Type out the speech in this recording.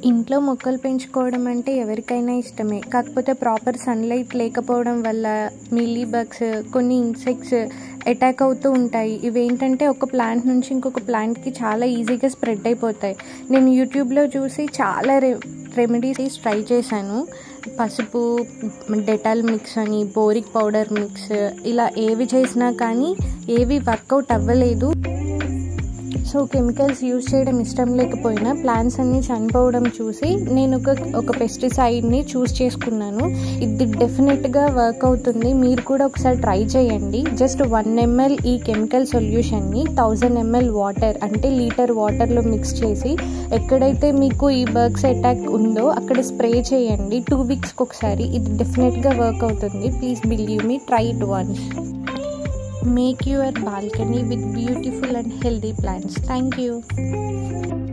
ఇంట్లో మొక్కలు పెంచుకోవడం అంటే ఎవరికైనా ఇష్టమే కాకపోతే ప్రాపర్ సన్లైట్ లేకపోవడం వల్ల మిల్లీ బగ్స్ కొన్ని ఇన్సెక్ట్స్ అటాక్ అవుతూ ఉంటాయి ఇవేంటంటే ఒక ప్లాంట్ నుంచి ఇంకొక ప్లాంట్కి చాలా ఈజీగా స్ప్రెడ్ అయిపోతాయి నేను యూట్యూబ్లో చూసి చాలా రె రెమెడీస్ ట్రై చేశాను పసుపు డెటాల్ మిక్స్ అని బోరిక్ పౌడర్ మిక్స్ ఇలా ఏవి చేసినా కానీ ఏవి వర్కౌట్ అవ్వలేదు సో కెమికల్స్ యూజ్ చేయడం ఇష్టం లేకపోయినా ప్లాంట్స్ అన్నీ చనిపోవడం చూసి నేను ఒక ఒక పెస్టిసైడ్ని చూస్ చేసుకున్నాను ఇది డెఫినెట్గా వర్క్ అవుతుంది మీరు కూడా ఒకసారి ట్రై చేయండి జస్ట్ వన్ ఎంఎల్ ఈ కెమికల్ సొల్యూషన్ని థౌజండ్ ఎంఎల్ వాటర్ అంటే లీటర్ వాటర్లో మిక్స్ చేసి ఎక్కడైతే మీకు ఈ బర్గ్స్ అటాక్ ఉందో అక్కడ స్ప్రే చేయండి టూ వీక్స్కి ఒకసారి ఇది డెఫినెట్గా వర్క్ అవుతుంది please believe me try it once Make your balcony with beautiful and healthy plants. Thank you.